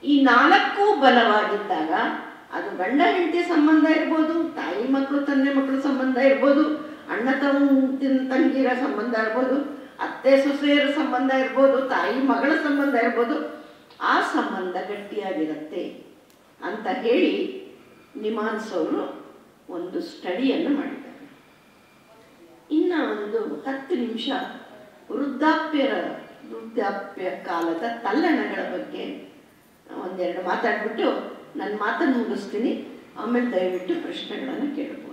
ಈ ನಾಲ್ಕು ಬಲವಾಗಿದ್ದಾಗ ಅದು ಗಂಡ ಹೆಂಡತಿ ಸಂಬಂಧ ಇರ್ಬೋದು ತಾಯಿ ಮಕ್ಕಳು ತಂದೆ ಮಕ್ಕಳು ಸಂಬಂಧ ಇರ್ಬೋದು ಅಣ್ಣ ತಮ್ಮ ತಂಗಿರ ಸಂಬಂಧ ಇರ್ಬೋದು ಅತ್ತೆ ಸೊಸೆಯರ ಸಂಬಂಧ ಇರ್ಬೋದು ತಾಯಿ ಮಗಳ ಸಂಬಂಧ ಇರ್ಬೋದು ಆ ಸಂಬಂಧ ಗಟ್ಟಿಯಾಗಿರುತ್ತೆ ಅಂತ ಹೇಳಿ ನಿಮಾನ್ಸ್ ಅವರು ಒಂದು ಸ್ಟಡಿಯನ್ನು ಮಾಡಿದ್ದಾರೆ ಇನ್ನು ಒಂದು ಹತ್ತು ನಿಮಿಷ ವೃದ್ಧಾಪ್ಯರ ವೃದ್ಧಾಪ್ಯ ಕಾಲದ ತಲ್ಲಣಗಳ ಬಗ್ಗೆ ಒಂದೆರಡು ಮಾತಾಡ್ಬಿಟ್ಟು ನನ್ನ ಮಾತನ್ನು ಮುಗಿಸ್ತೀನಿ ಆಮೇಲೆ ದಯವಿಟ್ಟು ಪ್ರಶ್ನೆಗಳನ್ನು ಕೇಳ್ಬೋದು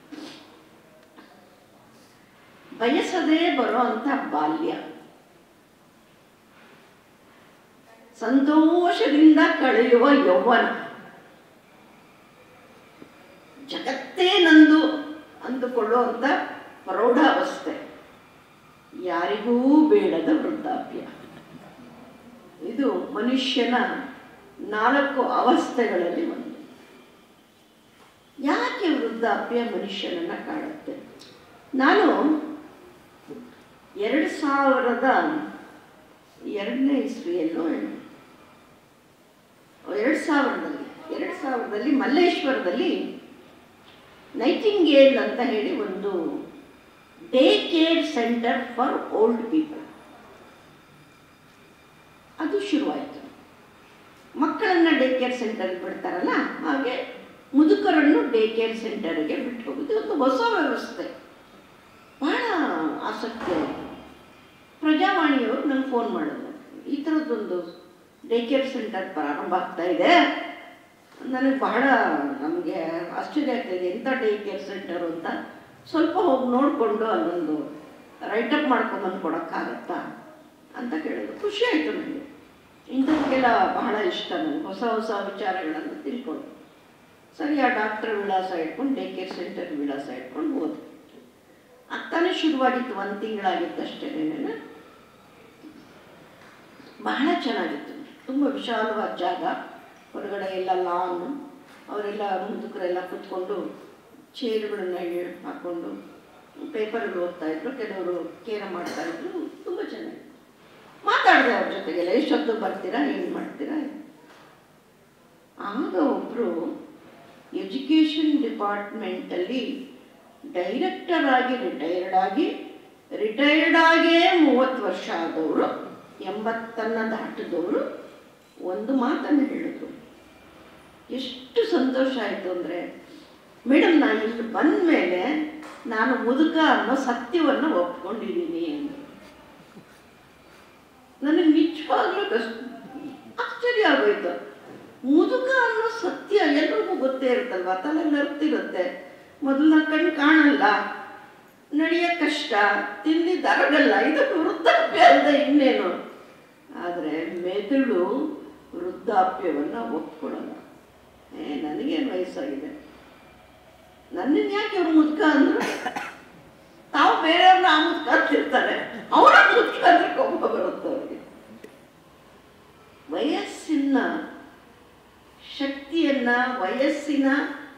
ಬಯಸದೇ ಬರೋ ಅಂಥ ಬಾಲ್ಯ ಸಂತೋಷದಿಂದ ಕಳೆಯುವ ಯೌವನ ಜಗತ್ತೇ ನಂದು ಅಂದುಕೊಳ್ಳುವಂಥ ಪ್ರೌಢಾವಸ್ಥೆ ಯಾರಿಗೂ ಬೇಡದ ವೃದ್ಧಾಪ್ಯ ಇದು ಮನುಷ್ಯನ ನಾಲ್ಕು ಅವಸ್ಥೆಗಳಲ್ಲಿ ಒಂದು ಯಾಕೆ ವೃದ್ಧಾಪ್ಯ ಮನುಷ್ಯನನ್ನ ಕಾಡುತ್ತೆ ನಾನು ಎರಡು ಸಾವಿರದ ಎರಡನೇ ಇಸ್ವಿಯಲ್ಲೋ ಎರಡು ಸಾವಿರದಲ್ಲಿ ಎರಡು ಸಾವಿರದಲ್ಲಿ ಮಲ್ಲೇಶ್ವರದಲ್ಲಿ ನೈಟಿಂಗೇಲ್ ಅಂತ ಹೇಳಿ ಒಂದು day care centre for old people ಅದು ಶುರುವಾಯಿತು ಮಕ್ಕಳನ್ನ ಡೇ ಕೇರ್ ಸೆಂಟರ್ಗೆ ಬಿಡ್ತಾರಲ್ಲ ಹಾಗೆ ಮುದುಕರನ್ನು ಡೇ ಕೇರ್ ಸೆಂಟರ್ಗೆ ಬಿಟ್ಟು ಹೋಗುದು ಒಂದು ಹೊಸ ವ್ಯವಸ್ಥೆ ಬಹಳ ಆಸಕ್ತಿ ಆಯಿತು ಪ್ರಜಾವಾಣಿಯವರು ನಂಗೆ ಫೋನ್ ಮಾಡಿದ್ರು ಈ ಥರದ್ದೊಂದು ಡೇ ಕೇರ್ ಸೆಂಟರ್ ಪ್ರಾರಂಭ ಆಗ್ತಾ ಇದೆ ನನಗೆ ಬಹಳ ನಮಗೆ ಆಶ್ಚರ್ಯ ಆಗ್ತಾಯಿದೆ ಎಂಥ ಡೇ ಕೇರ್ ಸೆಂಟರು ಅಂತ ಸ್ವಲ್ಪ ಹೋಗಿ ನೋಡಿಕೊಂಡು ಅಲ್ಲೊಂದು ರೈಟಪ್ ಮಾಡ್ಕೊಂಬಂದು ಕೊಡೋಕ್ಕಾಗತ್ತಾ ಅಂತ ಕೇಳಿದ್ರು ಖುಷಿ ಆಯಿತು ನನಗೆ ಇಂಥದಕ್ಕೆಲ್ಲ ಬಹಳ ಇಷ್ಟ ನನಗೆ ಹೊಸ ಹೊಸ ವಿಚಾರಗಳನ್ನು ತಿಳ್ಕೊಂಡು ಸರಿ ಆ ಡಾಕ್ಟರ್ ವಿಳಾಸ ಇಟ್ಕೊಂಡು ಡೇ ಕೇರ್ ಸೆಂಟರ್ ವಿಳಾಸ ಇಟ್ಕೊಂಡು ಹೋದೆ ಆಗ್ತಾನೆ ಶುರುವಾಗಿತ್ತು ಒಂದು ತಿಂಗಳಾಗಿತ್ತಷ್ಟೇ ಬಹಳ ಚೆನ್ನಾಗಿತ್ತು ತುಂಬ ವಿಶಾಲವಾದ ಜಾಗ ಹೊರಗಡೆ ಎಲ್ಲ ಲಾನ್ ಅವರೆಲ್ಲ ಮುದುಕರೆಲ್ಲ ಕೂತ್ಕೊಂಡು ಚೇರುಗಳನ್ನ ಹಾಕ್ಕೊಂಡು ಪೇಪರ್ಗಳು ಓದ್ತಾ ಇದ್ರು ಕೆಲವರು ಕೇರ ಮಾಡ್ತಾ ಇದ್ರು ತುಂಬ ಚೆನ್ನಾಗಿತ್ತು ಮಾತಾಡಿದೆ ಅವ್ರ ಜೊತೆಗೆಲ್ಲ ಎಷ್ಟೊತ್ತು ಬರ್ತೀರಾ ಏನು ಮಾಡ್ತೀರಾ ಆಗ ಒಬ್ಬರು ಎಜುಕೇಷನ್ ಡಿಪಾರ್ಟ್ಮೆಂಟಲ್ಲಿ ಡೈರೆಕ್ಟರ್ ಆಗಿ ರಿಟೈರ್ಡ್ ಆಗಿ ರಿಟೈರ್ಡ್ ಆಗೇ ಮೂವತ್ತು ವರ್ಷ ಆದವರು ಎಂಬತ್ತನ್ನು ದಾಟಿದವರು ಒಂದು ಮಾತನ್ನು ಹೇಳಿದ್ರು ಎಷ್ಟು ಸಂತೋಷ ಆಯಿತು ಅಂದರೆ ಮೇಡಮ್ ನಾನು ಇಲ್ಲಿ ಬಂದ ಮೇಲೆ ನಾನು ಮುದುಕ ಅನ್ನೋ ಸತ್ಯವನ್ನು ಒಪ್ಕೊಂಡಿದ್ದೀನಿ ಎಂದು ನನಗೆ ನಿಜವಾಗ್ಲೂ ಕಷ್ಟ ಆಶ್ಚರ್ಯ ಆಗೋಯ್ತು ಮುದುಕ ಅನ್ನೋ ಸತ್ಯ ಎಲ್ರಿಗೂ ಗೊತ್ತೇ ಇರುತ್ತಲ್ವ ತಲೆಯಲ್ಲಿ ಅರ್ತಿರುತ್ತೆ ಮೊದಲ ಕಣ್ಣು ಕಾಣಲ್ಲ ನಡೆಯ ಕಷ್ಟ ತಿಂಡಿ ದರಗಲ್ಲ ಇದು ವೃದ್ಧಾಪ್ಯ ಅಂತ ಇನ್ನೇನು ಆದರೆ ಮೆದುಳು ವೃದ್ಧಾಪ್ಯವನ್ನು ಒಪ್ಕೊಳ್ಳಲ್ಲ ಏ ನನಗೇನು ವಯಸ್ಸಾಗಿದೆ ನನ್ನನ್ನು ಯಾಕೆ ಅವ್ರು ಮುದುಕ ಅಂದ್ರು ತಾವು ಬೇರೆಯವ್ರನ್ನ ಆ ಮುದುಕ ಅಂತಿರ್ತಾರೆ ಅವರ ಮುದುಕ ಅಂದ್ರೆ ಕೋಪ ಬರುತ್ತೆ ಅವ್ರಿಗೆ ವಯಸ್ಸಿನ ಶಕ್ತಿಯನ್ನ ವಯಸ್ಸಿನ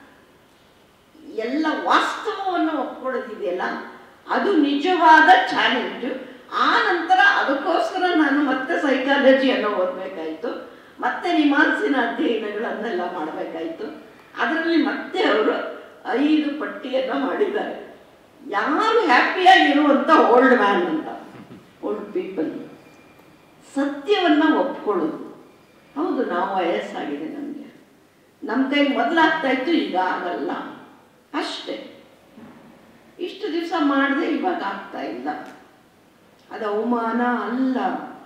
ಎಲ್ಲ ವಾಸ್ತವವನ್ನು ಒಪ್ಕೊಳ್ಳೋದಿದೆಯಲ್ಲ ಅದು ನಿಜವಾದ ಚಾಲೆಂಜು ಆ ನಂತರ ಅದಕ್ಕೋಸ್ಕರ ನಾನು ಮತ್ತೆ ಸೈಕಾಲಜಿಯನ್ನು ಓದಬೇಕಾಯಿತು ಮತ್ತೆ ನಿಮಾನ್ಸಿನ ಅಧ್ಯಯನಗಳನ್ನೆಲ್ಲ ಮಾಡಬೇಕಾಯಿತು ಅದರಲ್ಲಿ ಮತ್ತೆ ಅವರು ಐದು ಪಟ್ಟಿಯನ್ನು ಮಾಡಿದ್ದಾರೆ ಯಾರು ಹ್ಯಾಪಿಯಾಗಿರುವಂಥ ಓಲ್ಡ್ ಮ್ಯಾನ್ ಅಂತ ಓಲ್ಡ್ ಪೀಪಲ್ ಸತ್ಯವನ್ನು ಒಪ್ಕೊಳ್ಳೋದು ಹೌದು ನಾವು ವಯಸ್ಸಾಗಿದೆ ನಮಗೆ ನಮ್ಮ ಕೈ ಮೊದಲಾಗ್ತಾ ಇತ್ತು ಈಗ ಆಗಲ್ಲ ಅಷ್ಟೇ ಇಷ್ಟು ದಿವಸ ಮಾಡದೆ ಇವಾಗ ಆಗ್ತಾ ಇಲ್ಲ ಅದು ಅವಮಾನ ಅಲ್ಲ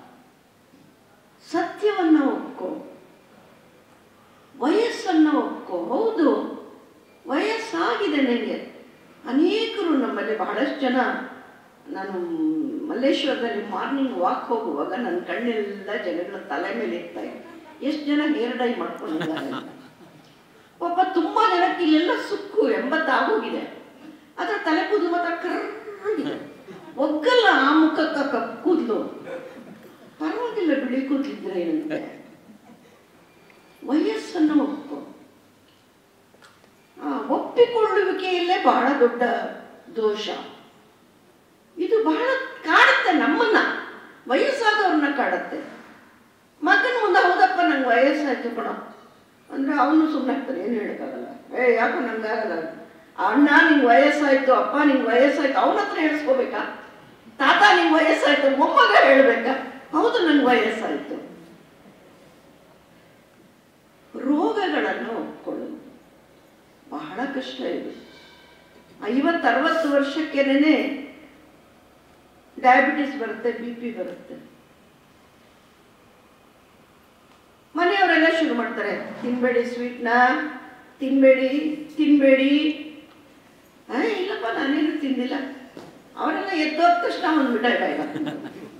ಸತ್ಯವನ್ನ ಒಪ್ಕೋ ವಯಸ್ಸನ್ನ ಒಪ್ಕೋ ಹೌದು ವಯಸ್ಸಾಗಿದೆ ನನಗೆ ಅನೇಕರು ನಮ್ಮಲ್ಲಿ ಬಹಳಷ್ಟು ಜನ ನಾನು ಮಲ್ಲೇಶ್ವರದಲ್ಲಿ ಮಾರ್ನಿಂಗ್ ವಾಕ್ ಹೋಗುವಾಗ ನನ್ನ ಕಣ್ಣೆಲ್ಲ ಜನಗಳ ತಲೆ ಮೇಲೆ ಇರ್ತಾ ಇತ್ತು ಎಷ್ಟು ಜನ ಹೇರ್ ಡೈ ಮಾಡ್ಕೊಂಡಿದ್ದಾರೆ ಅಂತ. ಪಾಪ ತುಂಬಾ ಜನಕ್ಕೆ ಇಲ್ಲೆಲ್ಲ ಸುಕ್ಕು ಎಂಬತ್ತಾಗೋಗಿದೆ ಅದರ ತಲೆ ಕೂದಲು ಮಾತ್ರ ಕರ್ರಾಗಿದೆ ಒಗ್ಗಲ್ಲ ಆ ಮುಖಕ್ಕ ಕಪ್ಪು ಕೂದಲು ಪರವಾಗಿಲ್ಲ ಬಿಳಿ ಕೂದಲಿದ್ರೆ ಏನಂತೆ ವಯಸ್ಸನ್ನು ಒಪ್ಕೊ ಆ ಒಪ್ಪಿಕೊಳ್ಳುವಿಕೆಯಲ್ಲೇ ಬಹಳ ದೊಡ್ಡ ದೋಷ ಇದು ಬಹಳ ಕಾಡುತ್ತೆ ನಮ್ಮನ್ನ ವಯಸ್ಸಾದವ್ರನ್ನ ಕಾಡುತ್ತೆ ಮಗನ ಮುಂದೆ ಹೌದಪ್ಪ ನಂಗೆ ವಯಸ್ಸಾಯ್ತು ಕಣ ಅಂದರೆ ಅವನು ಸುಮ್ಮನೆ ಆಗ್ತಾನೆ ಏನು ಹೇಳೋಕ್ಕಾಗಲ್ಲ ಏ ಯಾಕೋ ನಂಗಾಗಲ್ಲ ಅಣ್ಣ ನಿಂಗೆ ವಯಸ್ಸಾಯ್ತು ಅಪ್ಪ ನಿಂಗೆ ವಯಸ್ಸಾಯ್ತು ಅವನ ಹತ್ರ ಹೇಳಿಸ್ಕೋಬೇಕಾ ತಾತ ನಿಂಗೆ ವಯಸ್ಸಾಯ್ತು ಮೊಮ್ಮಗ ಹೇಳ್ಬೇಕಾ ಹೌದು ನಂಗೆ ವಯಸ್ಸಾಯ್ತು ರೋಗಗಳನ್ನು ಒಪ್ಕೊಳ್ಳೋದು ಬಹಳ ಕಷ್ಟ ಇದೆ ಐವತ್ತರವತ್ತು ವರ್ಷಕ್ಕೇನೆ ಡಯಾಬಿಟಿಸ್ ಬರುತ್ತೆ ಬಿ ಪಿ ಬರುತ್ತೆ ಮನೆಯವರೆಲ್ಲ ಶುರು ಮಾಡ್ತಾರೆ ತಿನ್ಬೇಡಿ ಸ್ವೀಟ್ನ ತಿನ್ಬೇಡಿ ತಿನ್ಬೇಡಿ ಆ, ಇಲ್ಲಪ್ಪ ನಾನೇನು ತಿಂದಿಲ್ಲ ಅವರೆಲ್ಲ ಎದ್ದೋದ ತಕ್ಷಣ ಒಂದು ಮಿಠಾಯಿ ಬಾಯಿಗೆ ಹಾಕ್ತಾರೆ.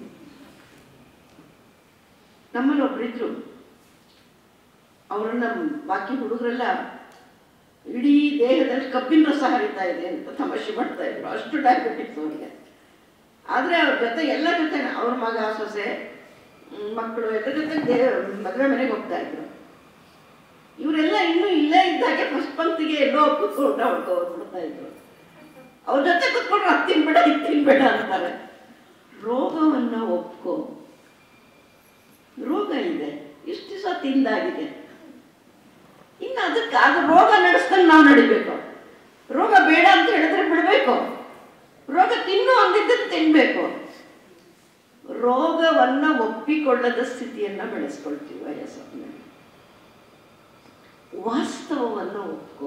ನಮ್ಮಲ್ಲಿ ಒಬ್ರಿದ್ರು ಅವರನ್ನ ಬಾಕಿ ಹುಡುಗರೆಲ್ಲ ಇಡೀ ದೇಹದಲ್ಲಿ ಕಬ್ಬಿನ ರಸ ಹರಿತಾ ಇದೆ ಅಂತ ತಮಾಷೆ ಮಾಡ್ತಾ ಇದ್ರು ಅಷ್ಟು ಡಯಾಬಿಟಿಕ್ಸ್ ಅವ್ರಿಗೆ ಆದರೆ ಅವ್ರ ಜೊತೆ ಎಲ್ಲ ಜೊತೆ ಅವ್ರ ಮಗ ಸೊಸೆ ಮ್, ಮಕ್ಕಳು ಎಲ್ಲ ಜೊತೆ ದೇಹ ಮದುವೆ ಮನೆಗೆ ಹೋಗ್ತಾ ಇದ್ರು ಇವರೆಲ್ಲ ಇನ್ನೂ ಇಲ್ಲೇ ಇದ್ದಾಗೆ ಫಸ್ಟ್ ಪಂಕ್ತಿಗೆ ಎಲ್ಲೋ ಕೂತ್ಕೊಂಡು ಊಟ ಹೊಡ್ಕೊ ಹೋಗ್ಬಿಡ್ತಾ ಇದ್ರು ಅವ್ರ ಜೊತೆ ಕೂತ್ಕೊಂಡು ಅದು ತಿನ್ಬೇಡ ಇದು ತಿನ್ಬೇಡ ಅಂತಾರೆ ರೋಗವನ್ನ ಒಪ್ಕೋ ರೋಗ ಇದೆ ಇಷ್ಟು ದಿವಸ ತಿಂದಾಗಿದೆ ಇನ್ನು ಅದಕ್ಕೆ ಅದು ರೋಗ ನಡೆಸ್ದಂಗೆ ನಾವು ನಡಿಬೇಕು ರೋಗ ಬೇಡ ಅಂತ ಹೇಳಿದ್ರೆ ಬಿಡಬೇಕು ರೋಗ ತಿನ್ನು ಅಂದಿದ್ದನ್ನು ತಿನ್ಬೇಕು ರೋಗವನ್ನ ಒಪ್ಪಿಕೊಳ್ಳದ ಸ್ಥಿತಿಯನ್ನ ಬೆಳೆಸ್ಕೊಳ್ತೀವಿ ವಯಸ್ಸನ್ನ ವಾಸ್ತವವನ್ನು ಒಪ್ಕೋ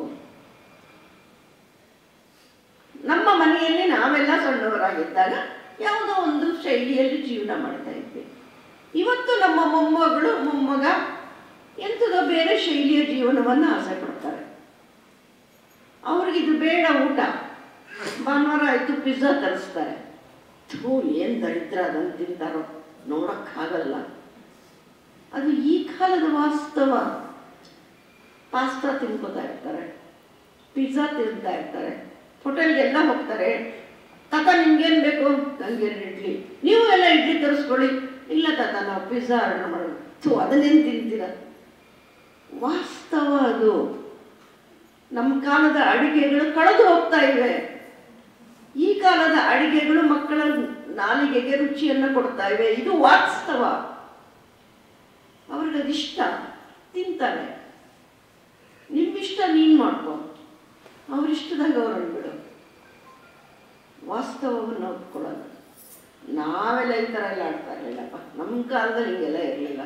ನಮ್ಮ ಮನೆಯಲ್ಲಿ ನಾವೆಲ್ಲ ಸಣ್ಣವರಾಗಿದ್ದಾಗ ಯಾವುದೋ ಒಂದು ಶೈಲಿಯಲ್ಲಿ ಜೀವನ ಮಾಡ್ತಾ ಇದ್ವಿ ಇವತ್ತು ನಮ್ಮ ಮೊಮ್ಮಗಳು ಮೊಮ್ಮಗ ಎಂಥದೋ ಬೇರೆ ಶೈಲಿಯ ಜೀವನವನ್ನು ಆಸೆ ಪಡ್ತಾರೆ ಅವ್ರಿಗಿದು ಬೇಡ ಊಟ ಭಾನುವಾರ ಆಯಿತು ಪಿಜ್ಜಾ ತರಿಸ್ತಾರೆ ಥೂ ಏನು ದರಿದ್ರ ಅದನ್ನು ತಿಂತಾರೋ ನೋಡೋಕ್ಕಾಗಲ್ಲ ಅದು ಈ ಕಾಲದ ವಾಸ್ತವ ಪಾಸ್ತಾ ತಿನ್ಕೋತಾ ಇರ್ತಾರೆ ಪಿಜ್ಜಾ ತಿಂತಾ ಇರ್ತಾರೆ ಹೋಟೆಲ್ಗೆಲ್ಲ ಹೋಗ್ತಾರೆ ತಾತ ನಿಮ್ಗೇನು ಬೇಕು ನನಗೆ ಇಡ್ಲಿ ನೀವು ಎಲ್ಲ ಇಡ್ಲಿ ತರಿಸ್ಕೊಳ್ಳಿ ಇಲ್ಲ ತಾತ ನಾವು ಪಿಜ್ಜಾ ಆರ್ಡರ್ ಮಾಡೋಣ ಥೂ ಅದನ್ನೇನು ತಿಂತೀರ ವಾಸ್ತವ ಅದು ನಮ್ಮ ಕಾಲದ ಅಡಿಗೆಗಳು ಕಳೆದು ಹೋಗ್ತಾ ಇವೆ ಈ ಕಾಲದ ಅಡಿಗೆಗಳು ಮಕ್ಕಳ ನಾಲಿಗೆಗೆ ರುಚಿಯನ್ನು ಕೊಡ್ತಾ ಇವೆ ಇದು ವಾಸ್ತವ ಅವ್ರಿಗೆ ಅದಿಷ್ಟ ತಿಂತಾರೆ ನಿಮ್ಮಿಷ್ಟ ನೀನು ಮಾಡ್ಕೊ ಅವ್ರಿಷ್ಟದಾಗ ಅವ್ರನ್ನ ಬಿಡು ವಾಸ್ತವವನ್ನು ಒಪ್ಕೊಳ್ಳೋದು ನಾವೆಲ್ಲ ಈ ಥರ ಎಲ್ಲ ಆಡ್ತಾ ಇರಲಿಲ್ಲಪ್ಪ ನಮ್ಮ ಕಾಲದಲ್ಲಿ ಹಿಂಗೆಲ್ಲ ಇರಲಿಲ್ಲ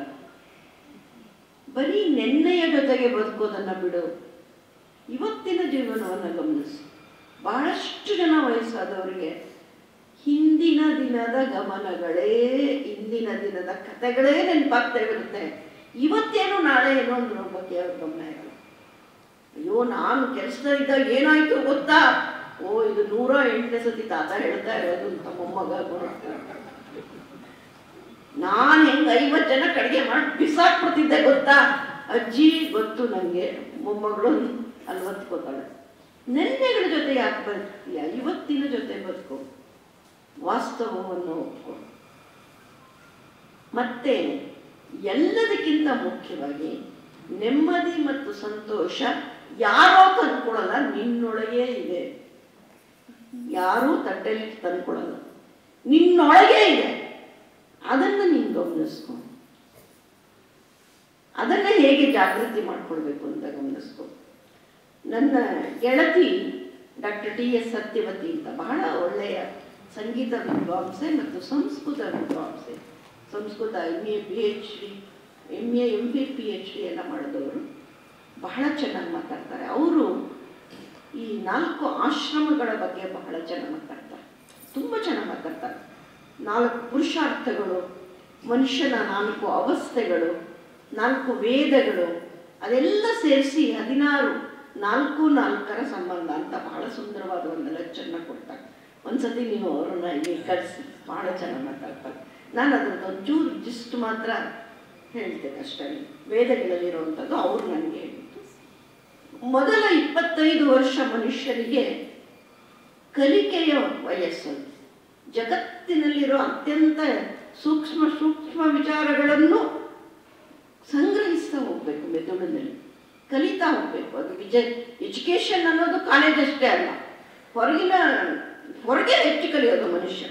ಬರೀ ನೆನ್ನೆಯ ಜೊತೆಗೆ ಬದುಕೋದನ್ನು ಬಿಡು ಇವತ್ತಿನ ಜೀವನವನ್ನು ಗಮನಿಸು ಬಹಳಷ್ಟು ಜನ ವಯಸ್ಸಾದವರಿಗೆ ಹಿಂದಿನ ದಿನದ ಗಮನಗಳೇ ಇಂದಿನ ದಿನದ ಕಥೆಗಳೇ ನೆನಪಾಗ್ತಾ ಇರುತ್ತೆ ಇವತ್ತೇನು ನಾಳೆ ಏನೋ ಅನ್ನೋ ಬಗ್ಗೆ ಅವ್ರ ಗಮನ ಇರಲ್ಲ ಅಯ್ಯೋ ನಾನು ಕೆಲಸದಲ್ಲಿದ್ದಾಗ ಏನಾಯ್ತು ಗೊತ್ತಾ ಓ ಇದು ನೂರ ಎಂಟನೇ ಸತಿ ತಾತ ಹೇಳ್ತಾ ಇರೋದು ಅಂತ ಮೊಮ್ಮಗ ಗುಣ ನಾನು ಹೆಂಗೆ ಐವತ್ತು ಜನ ಕಡಿಗೆ ಮಾಡಿ ಬಿಸಾಕ್ಬಿಡ್ತಿದ್ದೆ ಗೊತ್ತಾ ಅಜ್ಜಿ ಗೊತ್ತು ನನಗೆ ಮೊಮ್ಮಗಳು ಅಲ್ಲಿ ಒತ್ಕೋತಾಳೆ ನೆನ್ನೆಗಳ ಜೊತೆ ಯಾಕೆ ಬದುಕ್ತೀಯ ಇವತ್ತಿನ ಜೊತೆ ಬದುಕು ವಾಸ್ತವವನ್ನು ಒಪ್ಕೊ ಮತ್ತೆ ಎಲ್ಲದಕ್ಕಿಂತ ಮುಖ್ಯವಾಗಿ ನೆಮ್ಮದಿ ಮತ್ತು ಸಂತೋಷ ಯಾರೋ ತಂದ್ಕೊಡಲ್ಲ ನಿನ್ನೊಳಗೇ ಇದೆ ಯಾರೂ ತಟ್ಟೆಲಿ ತಂದ್ಕೊಡಲ್ಲ ನಿನ್ನೊಳಗೆ ಇದೆ ಅದನ್ನು ನೀನು ಗಮನಿಸ್ಕೊ ಅದನ್ನು ಹೇಗೆ ಜಾಗೃತಿ ಮಾಡ್ಕೊಳ್ಬೇಕು ಅಂತ ಗಮನಿಸ್ಕೊ ನನ್ನ ಗೆಳತಿ ಡಾಕ್ಟರ್ ಟಿ ಎಸ್ ಸತ್ಯವತಿ ಅಂತ ಬಹಳ ಒಳ್ಳೆಯ ಸಂಗೀತ ವಿದ್ವಾಂಸೆ ಮತ್ತು ಸಂಸ್ಕೃತ ವಿದ್ವಾಂಸೆ Sanskrit M A P H D M A M P P H D ಎಲ್ಲ ಮಾಡಿದವರು ಬಹಳ ಚೆನ್ನಾಗಿ ಮಾತಾಡ್ತಾರೆ ಅವರು ಈ ನಾಲ್ಕು ಆಶ್ರಮಗಳ ಬಗ್ಗೆ ಬಹಳ ಚೆನ್ನಾಗಿ ಮಾತಾಡ್ತಾರೆ ತುಂಬ ಚೆನ್ನಾಗಿ ಮಾತಾಡ್ತಾರೆ ನಾಲ್ಕು ಪುರುಷಾರ್ಥಗಳು ಮನುಷ್ಯನ ನಾಲ್ಕು ಅವಸ್ಥೆಗಳು ನಾಲ್ಕು ವೇದಗಳು ಅದೆಲ್ಲ ಸೇರಿಸಿ ಹದಿನಾರು ನಾಲ್ಕು ನಾಲ್ಕರ ಸಂಬಂಧ ಅಂತ ಬಹಳ ಸುಂದರವಾದ ಒಂದು ಲೆಕ್ಚರ್ನ ಕೊಡ್ತಾರೆ ಒಂದ್ಸತಿ ನೀವು ಅವರನ್ನ ಇಲ್ಲಿ ಕರೆಸಿ ಬಹಳ ಚೆನ್ನಾಗಿ ಮಾತಾಡ್ತಾರೆ ನಾನು ಅದ್ರದ್ದು ಒಂಚೂರು ಜಿಸ್ಟ್ ಮಾತ್ರ ಹೇಳ್ತೇನೆ ಅಷ್ಟೇ ವೇದಗಳಲ್ಲಿರುವಂಥದ್ದು ಅವರು ನನಗೆ ಹೇಳಿದ್ದು ಮೊದಲ ಇಪ್ಪತ್ತೈದು ವರ್ಷ ಮನುಷ್ಯರಿಗೆ ಕಲಿಕೆಯ ವಯಸ್ಸು ಜಗತ್ತಿನಲ್ಲಿರೋ ಅತ್ಯಂತ ಸೂಕ್ಷ್ಮ ಸೂಕ್ಷ್ಮ ವಿಚಾರಗಳನ್ನು ಸಂಗ್ರಹಿಸ್ತಾ ಹೋಗ್ಬೇಕು ಮೆದುಳಿನಲ್ಲಿ ಕಲಿತಾ ಹೋಗ್ಬೇಕು ಅದು ವಿಜ ಎಜುಕೇಷನ್ ಅನ್ನೋದು ಕಾಲೇಜ್ ಅಷ್ಟೇ ಅಲ್ಲ ಹೊರಗಿನ ಹೊರಗೆ ಹೆಚ್ಚು ಕಲಿಯೋದು ಮನುಷ್ಯ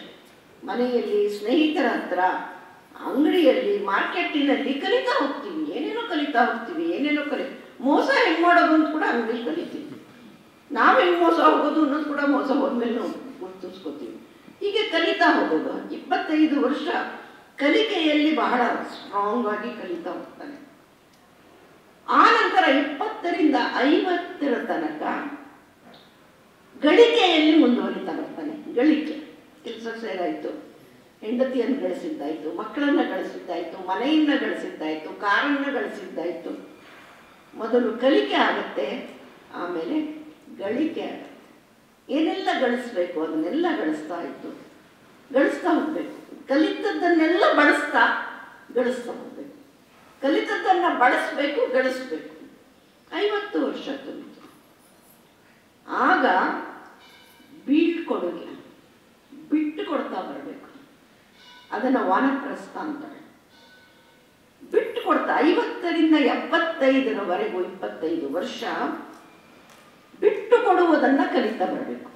ಮನೆಯಲ್ಲಿ ಸ್ನೇಹಿತರ ಹತ್ರ ಅಂಗಡಿಯಲ್ಲಿ ಮಾರ್ಕೆಟಿನಲ್ಲಿ ಕಲಿತಾ ಹೋಗ್ತೀವಿ ಏನೇನೋ ಕಲಿತಾ ಕಲಿತಾ ಹೋಗ್ತೀವಿ ಏನೇನೋ ಕಲಿ ಮೋಸ ಹೆಂಗೆ ಮಾಡೋದು ಅಂತ ಕೂಡ ಅಂಗಡಿ ಕಲಿತೀವಿ ನಾವು ಹೆಂಗೆ ಮೋಸ ಹೋಗೋದು ಅನ್ನೋದು ಕೂಡ ಮೋಸ ಹೋದ್ಮೇಲೆ ನಾವು ಗುರ್ತಿಸ್ಕೋತೀವಿ ಹೀಗೆ ಕಲಿತಾ ಹೋಗೋದು ಇಪ್ಪತ್ತೈದು ವರ್ಷ ಕಲಿಕೆಯಲ್ಲಿ ಬಹಳ ಸ್ಟ್ರಾಂಗ್ ಆಗಿ ಕಲಿತಾ ಹೋಗ್ತಾನೆ ಆ ನಂತರ ಇಪ್ಪತ್ತರಿಂದ ಐವತ್ತರ ತನಕ ಗಳಿಕೆಯಲ್ಲಿ ಮುಂದುವರಿತಾ ಬರ್ತಾನೆ ಗಳಿಕೆ ಕೆಲಸ ಸೇರಾಯಿತು ಹೆಂಡತಿಯನ್ನು ಗಳಿಸಿದ್ದಾಯ್ತು ಮಕ್ಕಳನ್ನ ಗಳಿಸಿದ್ದಾಯ್ತು ಮನೆಯನ್ನ ಗಳಿಸಿದ್ದಾಯ್ತು ಕಾರನ್ನ ಗಳಿಸಿದ್ದಾಯ್ತು ಮೊದಲು ಕಲಿಕೆ ಆಗುತ್ತೆ ಆಮೇಲೆ ಗಳಿಕೆ ಆಗುತ್ತೆ ಏನೆಲ್ಲ ಗಳಿಸ್ಬೇಕು ಅದನ್ನೆಲ್ಲ ಗಳಿಸ್ತಾ ಇತ್ತು ಗಳಿಸ್ತಾ ಹೋಗ್ಬೇಕು ಕಲಿತದ್ದನ್ನೆಲ್ಲ ಬಳಸ್ತಾ ಗಳಿಸ್ತಾ ಹೋಗ್ಬೇಕು ಕಲಿತದ್ದನ್ನ ಬಳಸಬೇಕು ಗಳಿಸ್ಬೇಕು ಐವತ್ತು ವರ್ಷ ತುಂಬಿತು ಆಗ ಬೀಳ್ಕೊಡುಗೆ ಬಿಟ್ಟು ಕೊಡ್ತಾ ಬರಬೇಕು ಅದನ್ನು ವಾನಪ್ರಸ್ಥ ಅಂತಾರೆ ಬಿಟ್ಟು ಕೊಡ್ತಾ ಐವತ್ತರಿಂದ ಎಪ್ಪತ್ತೈದರವರೆಗೂ ಇಪ್ಪತ್ತೈದು ವರ್ಷ ಬಿಟ್ಟು ಕೊಡುವುದನ್ನ ಕಲಿತಾ ಬರಬೇಕು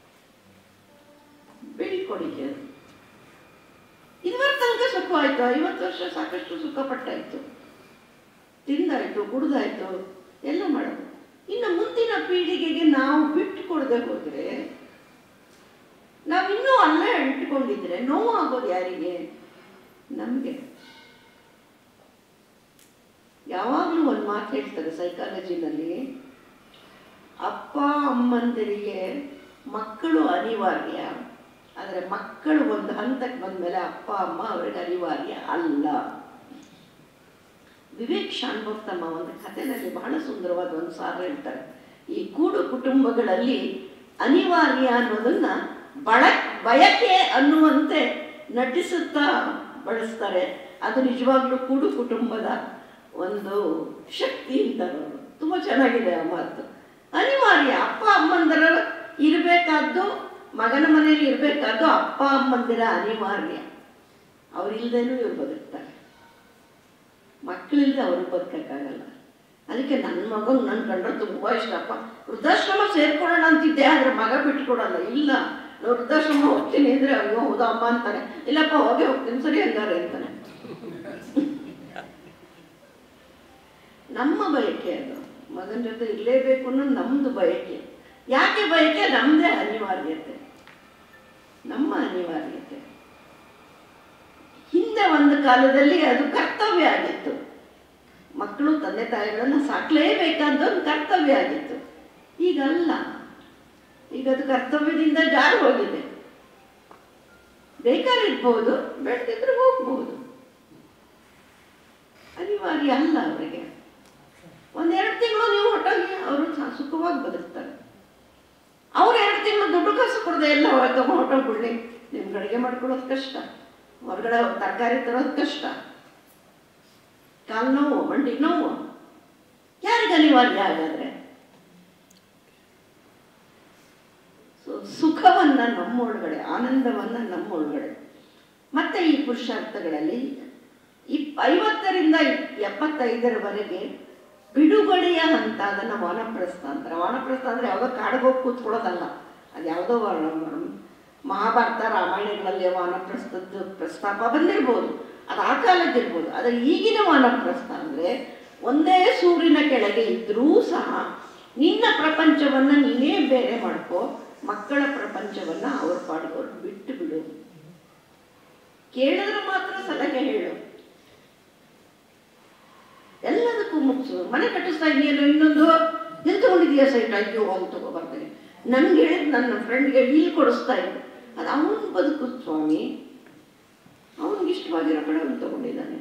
ಬೀಳ್ಕೊಡಿಕೆ ಇದುವರೆ ತನಕ ಸುಖ ಆಯ್ತು ಐವತ್ತು ವರ್ಷ ಸಾಕಷ್ಟು ಸುಖ ಪಟ್ಟಾಯ್ತು ತಿಂದಾಯ್ತು ಕುಡ್ದಾಯ್ತು ಎಲ್ಲ ಮಾಡೋದು ಇನ್ನು ಮುಂದಿನ ಪೀಳಿಗೆಗೆ ನಾವು ಬಿಟ್ಟು ಕೊಡದೆ ಹೋದ್ರೆ ನಾವಿನ್ನೂ ಅಲ್ಲೇ ಅಂಟಿಕೊಂಡಿದ್ರೆ ನೋವು ಆಗೋದು ಯಾರಿಗೆ ನಮಗೆ ಯಾವಾಗಲೂ ಒಂದು ಮಾತು ಹೇಳ್ತಾರೆ ಸೈಕಾಲಜಿನಲ್ಲಿ ಅಪ್ಪ ಅಮ್ಮಂದಿರಿಗೆ ಮಕ್ಕಳು ಅನಿವಾರ್ಯ ಆದರೆ ಮಕ್ಕಳು ಒಂದು ಹಂತಕ್ಕೆ ಬಂದಮೇಲೆ ಅಪ್ಪ ಅಮ್ಮ ಅವರಿಗೆ ಅನಿವಾರ್ಯ ಅಲ್ಲ ವಿವೇಕ್ ಶಾನ್ಭೋಗ್ ತಮ್ಮ ಒಂದು ಕಥೆನಲ್ಲಿ ಬಹಳ ಸುಂದರವಾದ ಒಂದು ಸಾರ ಹೇಳ್ತಾರೆ ಈ ಕೂಡು ಕುಟುಂಬಗಳಲ್ಲಿ ಅನಿವಾರ್ಯ ಅನ್ನೋದನ್ನ ಬಳ ಬಯಕೆ ಅನ್ನುವಂತೆ ನಟಿಸುತ್ತಾ ಬಳಸ್ತಾರೆ ಅದು ನಿಜವಾಗ್ಲೂ ಕೂಡು ಕುಟುಂಬದ ಒಂದು ಶಕ್ತಿ ಅಂತಾರೆ ಅವರು ತುಂಬ ಚೆನ್ನಾಗಿದೆ ಆ ಮಾತು ಅನಿವಾರ್ಯ ಅಪ್ಪ ಅಮ್ಮಂದರ ಇರಬೇಕಾದ್ದು ಮಗನ ಮನೆಯಲ್ಲಿ ಇರಬೇಕಾದ್ದು ಅಪ್ಪ ಅಮ್ಮಂದಿರ ಅನಿವಾರ್ಯ ಅವರಿಲ್ದೇನೂ ಇವ್ರು ಬದುಕ್ತಾರೆ ಮಕ್ಕಳಿಲ್ಲದೆ ಅವರು ಬದುಕಕ್ಕಾಗಲ್ಲ ಅದಕ್ಕೆ ನನ್ನ ಮಗನ್ ನನ್ನ ಕಂಡ್ರೆ ತುಂಬ ಇಷ್ಟಪ್ಪ ವೃದ್ಧಾಶ್ರಮ ಸೇರ್ಕೊಳ್ಳೋಣ ಅಂತಿದ್ದೆ ಆದ್ರೆ ಮಗ ಬಿಟ್ಕೊಡಲ್ಲ ಇಲ್ಲ ನಾವು ವೃದ್ಧಾಶ್ರಮ ಹೋಗ್ತೀನಿ ಅಂದ್ರೆ ಅಯ್ಯೋ ಹೌದಾ ಅಮ್ಮ ಅಂತಾನೆ ಇಲ್ಲಪ್ಪ ಹೋಗಿ ಹೋಗ್ತೀನಿ ಸರಿ ಹಂಗಾರೆ ಅಂತಾನೆ ನಮ್ಮ ಬಯಕೆ ಅದು ಮಗನ ಜೊತೆ ಇರಲೇಬೇಕು ಅನ್ನೋದು ನಮ್ಮದು ಬಯಕೆ ಯಾಕೆ ಬಯಕೆ ನಮ್ಮದೇ ಅನಿವಾರ್ಯತೆ ನಮ್ಮ ಅನಿವಾರ್ಯತೆ ಹಿಂದೆ ಒಂದು ಕಾಲದಲ್ಲಿ ಅದು ಕರ್ತವ್ಯ ಆಗಿತ್ತು ಮಕ್ಕಳು ತಂದೆ ತಾಯಿಗಳನ್ನ ಸಾಕ್ಲೇಬೇಕಾದ ಒಂದು ಕರ್ತವ್ಯ ಆಗಿತ್ತು ಈಗ ಅಲ್ಲ ಈಗ ಅದು ಕರ್ತವ್ಯದಿಂದ ಜಾರು ಹೋಗಿದೆ ಬೇಕಾರಿರ್ಬೋದು ಬೇಡದಿದ್ರೆ ಹೋಗ್ಬೋದು ಅನಿವಾರ್ಯ ಅಲ್ಲ ಅವರಿಗೆ ಒಂದೆರಡು ತಿಂಗಳು ನೀವು ಹೊಟ್ಟೋಗಿ ಅವರು ಸುಖವಾಗಿ ಬದುಕ್ತಾರೆ ಅವ್ರು ಎರಡು ತಿಂಗಳು ದುಡ್ಡು ಕಾಸು ಕೊಡದೆ ಎಲ್ಲ ತಗೊಂಡು ಹೊಟ್ಟೋಗ್ಬಿಡ್ಲಿ ನಿಮ್ಗೆ ಅಡುಗೆ ಮಾಡ್ಕೊಳ್ಳೋದು ಕಷ್ಟ ಹೊರಗಡೆ ಹೋಗಿ ತರಕಾರಿ ತರೋದು ಕಷ್ಟ ಕಾಲು ನೋವು ಮಂಡಿ ನೋವು ಯಾರಿಗೆ ಅನಿವಾರ್ಯ ಹಾಗಾದ್ರೆ ಸೊ ಸುಖವನ್ನ ನಮ್ಮೊಳಗಡೆ ಆನಂದವನ್ನ ನಮ್ಮೊಳಗಡೆ ಮತ್ತೆ ಈ ಪುರುಷಾರ್ಥಗಳಲ್ಲಿ ಇಪ್ ಐವತ್ತರಿಂದ ಇಪ್- ಎಪ್ಪತ್ತೈದರವರೆಗೆ ಬಿಡುಗಡೆಯ ಹಂತ ಅದನ್ನು ವಾನಪ್ರಸ್ಥ ಅಂತಾರೆ ವಾನಪ್ರಸ್ಥ ಅಂದರೆ ಯಾವುದೋ ಕಾಡಿಗೆ ಹೋಗಿ ಕೂತ್ಕೊಳ್ಳೋದಲ್ಲ ಅದು ಯಾವುದೋ ವ- ಮಹಾಭಾರತ ರಾಮಾಯಣಗಳಲ್ಲಿ ವಾನಪ್ರಸ್ಥದ್ದು ಪ್ರಸ್ತಾಪ ಬಂದಿರ್ಬೋದು ಅದು ಆ ಕಾಲದ್ದಿರ್ಬೋದು ಆದರೆ ಈಗಿನ ವಾನಪ್ರಸ್ಥ ಅಂದರೆ ಒಂದೇ ಸೂರ್ಯನ ಕೆಳಗೆ ಇದ್ದರೂ ಸಹ ನಿನ್ನ ಪ್ರಪಂಚವನ್ನು ನೀನೇ ಬೇರೆ ಮಾಡ್ಕೋ ಮಕ್ಕಳ ಪ್ರಪಂಚವನ್ನು ಅವ್ರ ಪಾಡ್ಗೋರು ಬಿಟ್ಟು ಬಿಡು ಕೇಳಿದ್ರೆ ಮಾತ್ರ ಸಲಹೆ ಹೇಳು ಎಲ್ಲದಕ್ಕೂ ಮುಗಿಸು ಮನೆ ಕಟ್ಟಿಸ್ತಾ ಇದೆಯಲ್ಲ ಇನ್ನೊಂದು ಎಲ್ಲಿ ತಗೊಂಡಿದ್ಯಾ ಸೈಟ್ ಅಯ್ಯೋ ಅವ್ನು ತಗೋಬರ್ತಾನೆ ನನ್ಗೆ ಹೇಳಿದ್ ನನ್ನ ಫ್ರೆಂಡ್ಗೆ ಇಲ್ಲಿ ಕೊಡಿಸ್ತಾ ಇದ್ದೆ ಅದು ಅವನು ಬದುಕು ಸ್ವಾಮಿ ಅವನಿಗೆ ಇಷ್ಟವಾಗಿರೋ ಕಡೆ ಅವನು ತಗೊಂಡಿದ್ದಾನೆ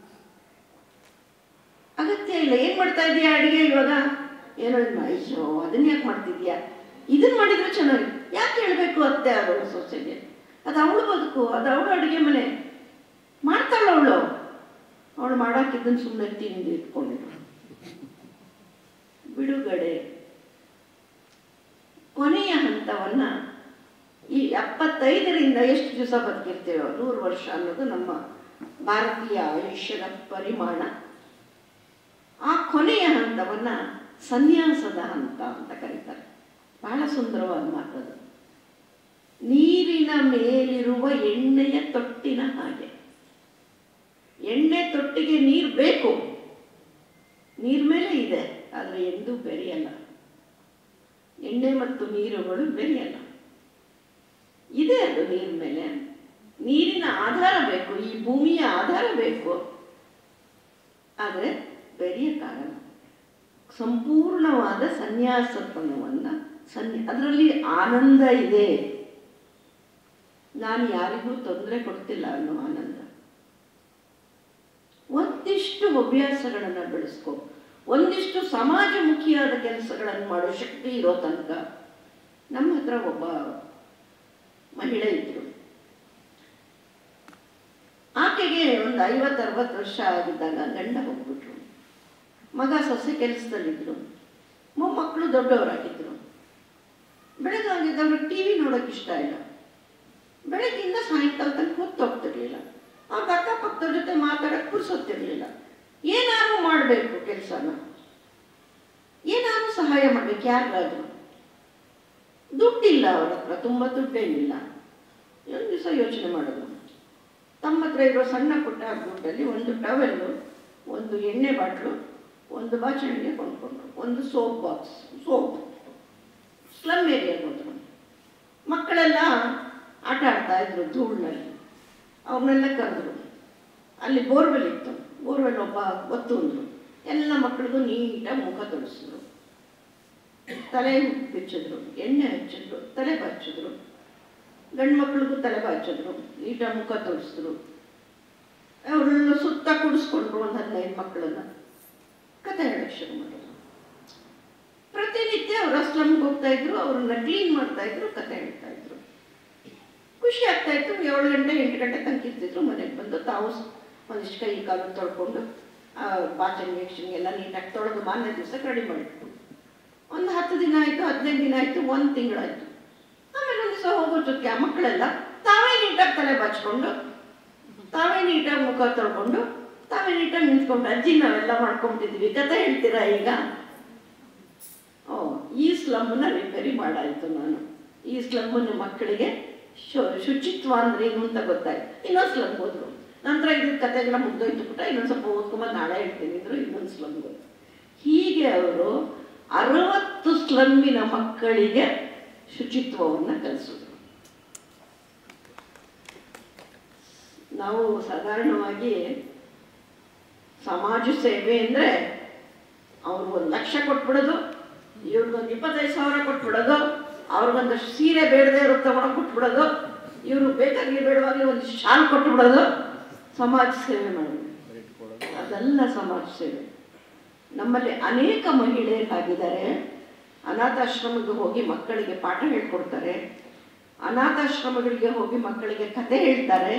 ಅಗತ್ಯ ಇಲ್ಲ ಏನ್ ಮಾಡ್ತಾ ಇದೀಯಾ ಅಡಿಗೆ ಇವಾಗ ಏನೋ ಇದ್ ಮಾ- ಅಯ್ಯೋ ಅದನ್ನ ಯಾಕೆ ಮಾಡ್ತಿದ್ಯಾ ಇದನ್ನ ಮಾಡಿದ್ರೆ ಚೆನ್ನಾಗಿ ಯಾಕೆ ಹೇಳ್ಬೇಕು ಅತ್ತೆ ಅವಳು ಸೊಸೆಗೆ ಅದು ಅವಳು ಬದುಕು ಅದು ಅವಳು ಅಡುಗೆ ಮನೆ ಮಾಡ್ತಾಳ ಅವಳು ಅವಳು ಮಾಡಾಕಿದ್ದನ್ನು ಸುಮ್ಮನೆ ತಿಂದು ಇಟ್ಕೊಂಡಿರು ಬಿಡುಗಡೆ ಕೊನೆಯ ಹಂತವನ್ನ ಈ ಎಪ್ಪತ್ತೈದರಿಂದ ಎಷ್ಟು ದಿವಸ ಬದುಕಿರ್ತೇವೋ ನೂರು ವರ್ಷ ಅನ್ನೋದು ನಮ್ಮ ಭಾರತೀಯ ಆಯುಷ್ಯದ ಪರಿಮಾಣ ಆ ಕೊನೆಯ ಹಂತವನ್ನ ಸನ್ಯಾಸದ ಹಂತ ಅಂತ ಕರೀತಾರೆ ಬಹಳ ಸುಂದರವಾದ ಮಾತದು ನೀರಿನ ಮೇಲಿರುವ ಎಣ್ಣೆಯ ತೊಟ್ಟಿನ ಹಾಗೆ ಎಣ್ಣೆ ತೊಟ್ಟಿಗೆ ನೀರು ಬೇಕು ನೀರ್ ಮೇಲೆ ಇದೆ ಆದರೆ ಎಂದೂ ಬೆರೆಯಲ್ಲ ಎಣ್ಣೆ ಮತ್ತು ನೀರುಗಳು ಬೆರೆಯಲ್ಲ ಇದೆ ಅದು ನೀರ ಮೇಲೆ ನೀರಿನ ಆಧಾರ ಬೇಕು ಈ ಭೂಮಿಯ ಆಧಾರ ಬೇಕು ಆದರೆ ಬೆರೆಯಕ್ಕಾಗಲ್ಲ ಸಂಪೂರ್ಣವಾದ ಸನ್ಯಾಸತನವನ್ನು ಸನ್ಯ ಅದರಲ್ಲಿ ಆನಂದ ಇದೆ ನಾನು ಯಾರಿಗೂ ತೊಂದರೆ ಕೊಡ್ತಿಲ್ಲ ಅನ್ನೋ ಆನಂದ ಒಂದಿಷ್ಟು ಹವ್ಯಾಸಗಳನ್ನು ಬೆಳೆಸ್ಕೊ ಒಂದಿಷ್ಟು ಸಮಾಜಮುಖಿಯಾದ ಕೆಲಸಗಳನ್ನು ಮಾಡೋ ಶಕ್ತಿ ಇರೋ ತನಕ ನಮ್ಮ ಹತ್ರ ಒಬ್ಬ ಮಹಿಳೆ ಇದ್ರು ಆಕೆಗೆ ಒಂದು ಐವತ್ತು ಅರವತ್ತು ವರ್ಷ ಆಗಿದ್ದಾಗ ಗಂಡ ಹೋಗ್ಬಿಟ್ರು ಮಗ ಸೊಸೆ ಕೆಲಸದಲ್ಲಿದ್ದರು ಮೊಮ್ಮಕ್ಕಳು ದೊಡ್ಡವರಾಗಿದ್ದರು ಬೆಳಗಾಗಿದ್ದವ್ರಿಗೆ ಟಿ ವಿ ನೋಡೋಕೆ ಇಷ್ಟ ಇಲ್ಲ ಬೆಳಗ್ಗಿಂದ ಸಾಯಂಕಾಲ ತನಕ ಹೊತ್ತು ಹೋಗ್ತಿರ್ಲಿಲ್ಲ ಆಗ ಅಕ್ಕಪಕ್ಕದ ಜೊತೆ ಮಾತಾಡಕ್ಕೆ ಪುರ್ಸೊತ್ತಿರ್ಲಿಲ್ಲ ಏನಾದ್ರು ಮಾಡಬೇಕು ಕೆಲಸನ ಏನಾದ್ರು ಸಹಾಯ ಮಾಡ್ಬೇಕು ಯಾರಿಗಾದ್ರು ದುಡ್ಡಿಲ್ಲ ಅವ್ರ ಹತ್ರ ತುಂಬ ದುಡ್ಡೇನಿಲ್ಲ ಒಂದು ದಿವಸ ಯೋಚನೆ ಮಾಡೋದು ತಮ್ಮ ಹತ್ರ ಇರೋ ಸಣ್ಣ ಪುಟ್ಟ ದುಡ್ಡಲ್ಲಿ ಒಂದು ಟವೆಲ್ಲು ಒಂದು ಎಣ್ಣೆ ಬಾಟ್ಲು ಒಂದು ಬಾಚಣಿಗೆ ಕೊಂಡ್ಕೊಂಡ್ರು ಒಂದು ಸೋಪ್ ಬಾಕ್ಸ್ ಸೋಪ್ ಸ್ಲಮ್ ಏರಿಯಾಗೆ ಹೋದ್ರು ಮಕ್ಕಳೆಲ್ಲ ಆಟ ಆಡ್ತಾ ಇದ್ರು ಧೂಳಿನಲ್ಲಿ ಅವ್ರನ್ನೆಲ್ಲ ಕರೆದ್ರು ಅಲ್ಲಿ ಬೋರ್ವೆಲ್ ಇತ್ತು ಬೋರ್ವೆಲ್ ಒಬ್ಬ ಒತ್ತು ಅಂದ್ರು ಎಲ್ಲ ಮಕ್ಕಳಿಗೂ ನೀಟಾಗಿ ಮುಖ ತೊಡಸಿದ್ರು ತಲೆ ಬಿಚ್ಚಿದ್ರು ಎಣ್ಣೆ ಹಚ್ಚಿದ್ರು ತಲೆ ಬಾಚಿದ್ರು ಗಂಡು ಮಕ್ಳಿಗೂ ತಲೆ ಬಾಚಿದ್ರು ನೀಟಾಗಿ ಮುಖ ತೋರಿಸಿದ್ರು ಅವರೆಲ್ಲ ಸುತ್ತ ಕುಡಿಸ್ಕೊಂಡ್ರು ಒಂದು ಹದಿನೈದು ಮಕ್ಕಳನ್ನ ಕತೆ ಹೇಳಕ್ಕೆ ಶುರು ಮಾಡಿದ್ರು ಪ್ರತಿನಿತ್ಯ ಅವ್ರ ಸ್ಲಮ್ಗೆ ಹೋಗ್ತಾ ಇದ್ರು ಅವ್ರನ್ನ ಕ್ಲೀನ್ ಮಾಡ್ತಾ ಇದ್ರು ಕತೆ ಹೇಳ್ತಾ ಇದ್ರು ಖುಷಿ ಆಗ್ತಾ ಇತ್ತು ಏಳು ಗಂಟೆ ಎಂಟು ಗಂಟೆ ತನಕ ಇರ್ತಿದ್ರು ಮನೆಗೆ ಬಂದು ತಾವು ಸ್- ಒಂದಿಷ್ಟು ಕೈ ಕಾಲು ತೊಳ್ಕೊಂಡು ಬಾಚಣಿಗೆ ಗಿಚಣಿಗೆ ಎಲ್ಲ ನೀಟಾಗಿ ತೊಳೆದು ಮಾರನೇ ದಿವಸಕ್ಕೆ ರೆಡಿ ಮಾಡಿಟ್ಟು ಒಂದು ಹತ್ತು ದಿನ ಆಯಿತು ಹದಿನೈದು ದಿನ ಆಯಿತು ಒಂದು ತಿಂಗಳಾಯಿತು ಆಮೇಲೆ ಒಂದು ದಿವಸ ಹೋಗೋ ಜೊತೆ ಆ ಮಕ್ಕಳೆಲ್ಲ ತಾವೇ ನೀಟಾಗಿ ತಲೆ ಬಾಚ್ಕೊಂಡು ತಾವೇ ನೀಟಾಗಿ ಮುಖ ತೊಳ್ಕೊಂಡು ತಾವೇ ನೀಟಾಗಿ ನಿಂತ್ಕೊಂಡು ಅಜ್ಜಿ ನಾವೆಲ್ಲ ಮಾಡ್ಕೊಂಬಿಟ್ಟಿದ್ವಿ ಕತೆ ಹೇಳ್ತೀರಾ ಈಗ ಓ ಈ ಸ್ಲಮ್ಮನ್ನ ರಿಪೇರಿ ಮಾಡಾಯಿತು ನಾನು ಈ ಸ್ಲಮ್ಮನ್ನು ಮಕ್ಕಳಿಗೆ ಶು ಶುಚಿತ್ವ ಅಂದ್ರೆ ಏನು ಅಂತ ಗೊತ್ತಾಯ್ತು ಇನ್ನೊಂದು ಸ್ಲಮ್ ಹೋದ್ರು ನಂತರ ಇದ್ರ ಕತೆಗೆಲ್ಲ ಮುಗ್ದೋಯ್ತು ಪುಟ್ಟ ಇನ್ನೊಂದು ಸ್ವಲ್ಪ ಓದ್ಕೊಂಬಂದು ನಾಳೆ ಹೇಳ್ತೀನಿ ಇದ್ರು ಇನ್ನೊಂದು ಸ್ಲಮ್ ಹೋದ್ರು ಹೀಗೆ ಅವರು ಅರವತ್ತು ಸ್ಲಮ್ಮಿನ ಮಕ್ಕಳಿಗೆ ಶುಚಿತ್ವವನ್ನು ಕಲಿಸಿದ್ರು ನಾವು ಸಾಧಾರಣವಾಗಿ ಸಮಾಜ ಸೇವೆ ಅಂದರೆ ಅವ್ರು ಒಂದು ಲಕ್ಷ ಕೊಟ್ಬಿಡೋದು ಇವ್ರಿಗೊಂದು ಇಪ್ಪತ್ತೈದು ಸಾವಿರ ಕೊಟ್ಬಿಡೋದು ಅವ್ರಿಗೊಂದು ಸೀರೆ ಬೇಡದೆ ಇರೋ ತಗೊಂಡು ಕೊಟ್ಬಿಡೋದು ಇವರು ಬೇಕಾಗಿ ಬೇಡವಾಗಿ ಒಂದು ಶಾಲ್ ಕೊಟ್ಬಿಡೋದು ಸಮಾಜ ಸೇವೆ ಮಾಡೋದು ಅದೆಲ್ಲ ಸಮಾಜ ಸೇವೆ ನಮ್ಮಲ್ಲಿ ಅನೇಕ ಮಹಿಳೆಯರಾಗಿದ್ದಾರೆ ಅನಾಥಾಶ್ರಮಕ್ಕೆ ಹೋಗಿ ಮಕ್ಕಳಿಗೆ ಪಾಠ ಹೇಳ್ಕೊಡ್ತಾರೆ ಅನಾಥಾಶ್ರಮಗಳಿಗೆ ಹೋಗಿ ಮಕ್ಕಳಿಗೆ ಕತೆ ಹೇಳ್ತಾರೆ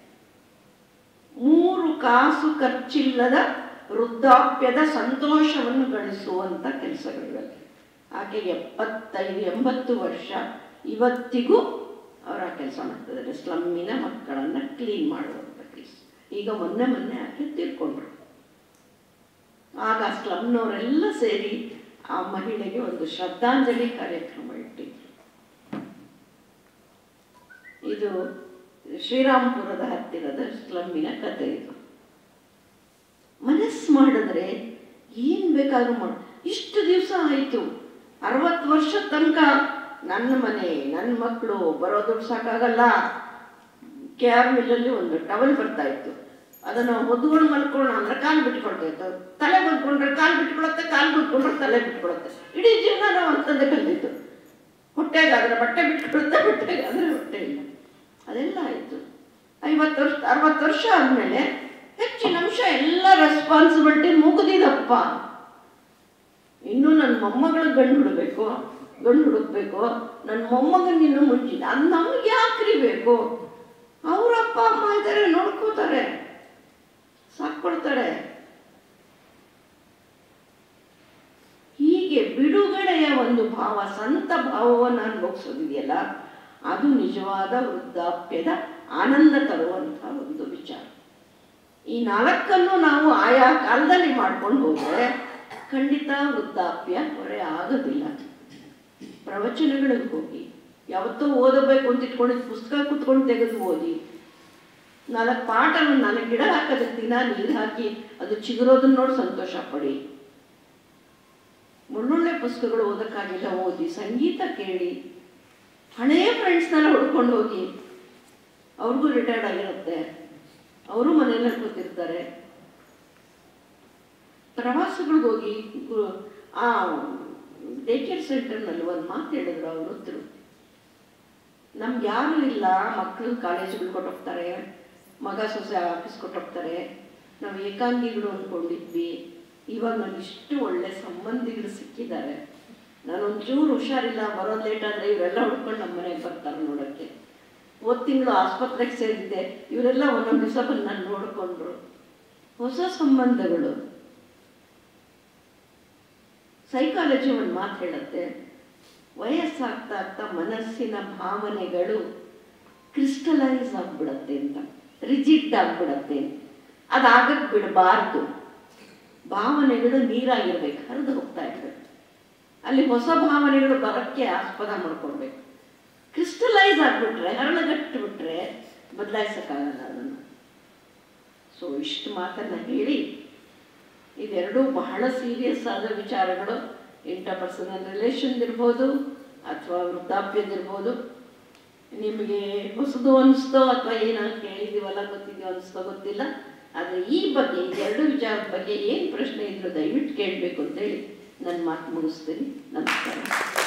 ಮೂರು ಕಾಸು ಖರ್ಚಿಲ್ಲದ ವೃದ್ಧಾಪ್ಯದ ಸಂತೋಷವನ್ನು ಗಳಿಸುವಂಥ ಕೆಲಸಗಳಿವೆ ಆಕೆಗೆ ಎಪ್ಪತ್ತೈದು ಎಂಬತ್ತು ವರ್ಷ ಇವತ್ತಿಗೂ ಅವರು ಆ ಕೆಲಸ ಮಾಡ್ತಿದ್ದಾರೆ ಸ್ಲಮ್ಮಿನ ಮಕ್ಕಳನ್ನು ಕ್ಲೀನ್ ಮಾಡುವಂಥ ಕೆಲಸ ಈಗ ಮೊನ್ನೆ ಮೊನ್ನೆ ಆಕೆ ತೀರ್ಕೊಂಡ್ರು ಆಗ ಸ್ಲಮ್ನವರೆಲ್ಲ ಸೇರಿ ಆ ಮಹಿಳೆಗೆ ಒಂದು ಶ್ರದ್ಧಾಂಜಲಿ ಕಾರ್ಯಕ್ರಮ ಇಟ್ಟಿದ್ರು ಇದು ಶ್ರೀರಾಮ್ಪುರದ ಹತ್ತಿರದ ಸ್ಲಮ್ಮಿನ ಕಥೆ ಇದು ಮನಸ್ಸು ಮಾಡಿದ್ರೆ ಏನು ಬೇಕಾದ್ರೂ ಮಾಡು ಇಷ್ಟು ದಿವಸ ಆಯಿತು ಅರವತ್ತು ವರ್ಷ ತನಕ ನನ್ನ ಮನೆ ನನ್ನ ಮಕ್ಕಳು ಬರೋ ದುಡ್ಡು ಸಾಕಾಗಲ್ಲ ಕೆ ಆರ್ ಮಿಲ್ಲಲ್ಲಿ ಒಂದು ಟವಲ್ ಬರ್ತಾ ಇತ್ತು ಅದನ್ನು ಹೊದ್ಕೊಂಡು ಮಲ್ಕೊಂಡು ಅಂದ್ರೆ ಕಾಲು ಬಿಟ್ಕೊಳ್ತಾ ಇತ್ತು ತಲೆ ಬದ್ಕೊಂಡ್ರೆ ಕಾಲು ಬಿಟ್ಕೊಳತ್ತೆ ಕಾಲು ಬದ್ಕೊಂಡ್ರೆ ತಲೆ ಬಿಟ್ಕೊಳತ್ತೆ ಇಡೀ ಜೀವನ ನಾವು ಅಂತಂದೇ ಕಲಿತಿತ್ತು ಹೊಟ್ಟೆಗಾದ್ರೆ ಬಟ್ಟೆ ಬಿಟ್ಕೊಳುತ್ತೆ ಹೊಟ್ಟೆಗಾದ್ರೆ ಹೊಟ್ಟೆ ಇಲ್ಲ ಅದೆಲ್ಲ ಆಯಿತು ಐವತ್ತು ವರ್ಷ ಅರವತ್ತು ವರ್ಷ ಆದಮೇಲೆ ಹೆಚ್ಚಿನ ಅಂಶ ಎಲ್ಲ ರೆಸ್ಪಾನ್ಸಿಬಿಲಿಟಿ ಮುಗಿದಿದಪ್ಪ ಇನ್ನು ನನ್ನ ಮೊಮ್ಮಗಳಿಗೆ ಗಂಡು ಹುಡಬೇಕು ಗಂಡು ಹುಡುಕ್ಬೇಕು ನನ್ನ ಮೊಮ್ಮಗನ ಇನ್ನು ಮುಂಚಿನ ಅದು ನಮ್ಗೆ ಯಾಕ್ರಿ ಬೇಕು ಅವ್ರ ಅಪ್ಪ ಅಮ್ಮ ಇದ್ದಾರೆ ನೋಡ್ಕೋತಾರೆ ಸಾಕ್ಕೊಡ್ತಾರೆ ಹೀಗೆ ಬಿಡುಗಡೆಯ ಒಂದು ಭಾವ ಸಂತ ಭಾವವನ್ನು ಅನುಭವಿಸೋದಿದೆಯಲ್ಲ ಅದು ನಿಜವಾದ ವೃದ್ಧಾಪ್ಯದ ಆನಂದ ತರುವಂಥ ಒಂದು ವಿಚಾರ ಈ ನಾಲ್ಕನ್ನು ನಾವು ಆಯಾ ಕಾಲದಲ್ಲಿ ಮಾಡ್ಕೊಂಡು ಹೋದರೆ ಖಂಡಿತ ವೃದ್ಧಾಪ್ಯ ಹೊರೆ ಆಗೋದಿಲ್ಲ ಪ್ರವಚನಗಳಿಗೆ ಹೋಗಿ ಯಾವತ್ತೋ ಓದಬೇಕು ಅಂತ ಇಟ್ಕೊಂಡಿದ್ದು ಪುಸ್ತಕ ಕುತ್ಕೊಂಡು ತೆಗೆದು ಓದಿ ನಾಲ್ಕು ಪಾಠವನ್ನು ನನಗೆ ಗಿಡ ಹಾಕೋದಕ್ಕೆ ದಿನ ನೀರು ಹಾಕಿ ಅದು ಚಿಗುರೋದನ್ನ ನೋಡಿ ಸಂತೋಷ ಪಡಿ ಒಳ್ಳೊಳ್ಳೆ ಪುಸ್ತಕಗಳು ಓದೋಕ್ಕಾಗಿಲ್ಲ ಓದಿ ಸಂಗೀತ ಕೇಳಿ ಹಳೆಯ ಫ್ರೆಂಡ್ಸ್ನೆಲ್ಲ ಹುಡ್ಕೊಂಡು ಹೋಗಿ ಅವ್ರಿಗೂ ರಿಟೈರ್ಡ್ ಆಗಿರುತ್ತೆ ಅವರು ಮನೆಯಲ್ಲೇ ಕೂತಿರ್ತಾರೆ ಪ್ರವಾಸಗಳಿಗೆ ಹೋಗಿ ಗು- ಆ ಡೇ ಕೇರ್ ಸೆಂಟರ್ನಲ್ಲಿ ಒಂದು ಮಾತು ಹೇಳಿದ್ರು ಅವರು ತಿರು ನಮ್ಗೆ ಯಾರು ಇಲ್ಲ ಮಕ್ಕಳು ಕಾಲೇಜ್ಗಳು ಕೊಟ್ಟೋಗ್ತಾರೆ ಮಗ ಸೊಸೆ ಆಫೀಸ್ ಕೊಟ್ಟೋಗ್ತಾರೆ ನಾವು ಏಕಾಂಗಿಗಳು ಅಂದ್ಕೊಂಡಿದ್ವಿ ಇವಾಗ ನನಗೆ ಇಷ್ಟು ಒಳ್ಳೆ ಸಂಬಂಧಿಗಳು ಸಿಕ್ಕಿದ್ದಾರೆ ನಾನು ಒಂಚೂರು ಹುಷಾರಿಲ್ಲ ಬರೋದು ಲೇಟ್ ಆದರೆ ಇವರೆಲ್ಲ ಹುಡ್ಕೊಂಡು ನಮ್ಮ ಮನೆಗೆ ಬರ್ತಾರೆ ನೋಡೋಕ್ಕೆ ಹೋದ ತಿಂಗಳು ಆಸ್ಪತ್ರೆಗೆ ಸೇರಿದ್ದೆ ಇವರೆಲ್ಲ ಒಂದೊಂದು ದಿವಸ ಬಂದು ನಾನು ನೋಡಿಕೊಂಡ್ರು ಹೊಸ ಸಂಬಂಧಗಳು ಸೈಕಾಲಜಿ ಒಂದು ಮಾತು ಹೇಳುತ್ತೆ ವಯಸ್ಸಾಗ್ತಾ ಆಗ್ತಾ ಮನಸ್ಸಿನ ಭಾವನೆಗಳು ಕ್ರಿಸ್ಟಲೈಸ್ ಆಗ್ಬಿಡತ್ತೆ ಅಂತ ರಿಜಿಡ್ ಆಗ್ಬಿಡತ್ತೆ ಅದಾಗಕ್ಕೆ ಬಿಡಬಾರ್ದು ಭಾವನೆಗಳು ನೀರಾಗಿರ್ಬೇಕು ಹರಿದು ಹೋಗ್ತಾ ಇರ್ಬೇಕು ಅಲ್ಲಿ ಹೊಸ ಭಾವನೆಗಳು ಬರೋಕ್ಕೆ ಆಸ್ಪದ ಮಾಡ್ಕೊಡ್ಬೇಕು ಕ್ರಿಸ್ಟಲೈಸ್ ಆಗಿಬಿಟ್ರೆ ಹರಳುಗಟ್ಟು ಬಿಟ್ರೆ ಬದಲಾಯಿಸೋಕ್ಕಾಗಲ್ಲ ಅದನ್ನು ಸೊ ಇಷ್ಟು ಮಾತನ್ನು ಹೇಳಿ ಇದೆರಡೂ ಬಹಳ ಸೀರಿಯಸ್ ಆದ ವಿಚಾರಗಳು ಇಂಟರ್ಪರ್ಸನಲ್ ರಿಲೇಷನ್ ಇರ್ಬೋದು ಅಥವಾ ವೃದ್ಧಾಪ್ಯದಿರ್ಬೋದು ನಿಮಗೆ ಹೊಸದು ಅನಿಸ್ತೋ ಅಥವಾ ಏನಾದ್ರು ಕೇಳಿದ್ದೀವಲ್ಲ ಗೊತ್ತಿದೆಯೋ ಅನಿಸ್ತೋ ಗೊತ್ತಿಲ್ಲ ಆದರೆ ಈ ಬಗ್ಗೆ ಎರಡು ವಿಚಾರದ ಬಗ್ಗೆ ಏನು ಪ್ರಶ್ನೆ ಇದ್ರು ದಯವಿಟ್ಟು ಕೇಳಬೇಕು ಅಂತೇಳಿ ನನ್ನ ಮಾತು ಮುಗಿಸ್ತೀನಿ ನಮಸ್ಕಾರ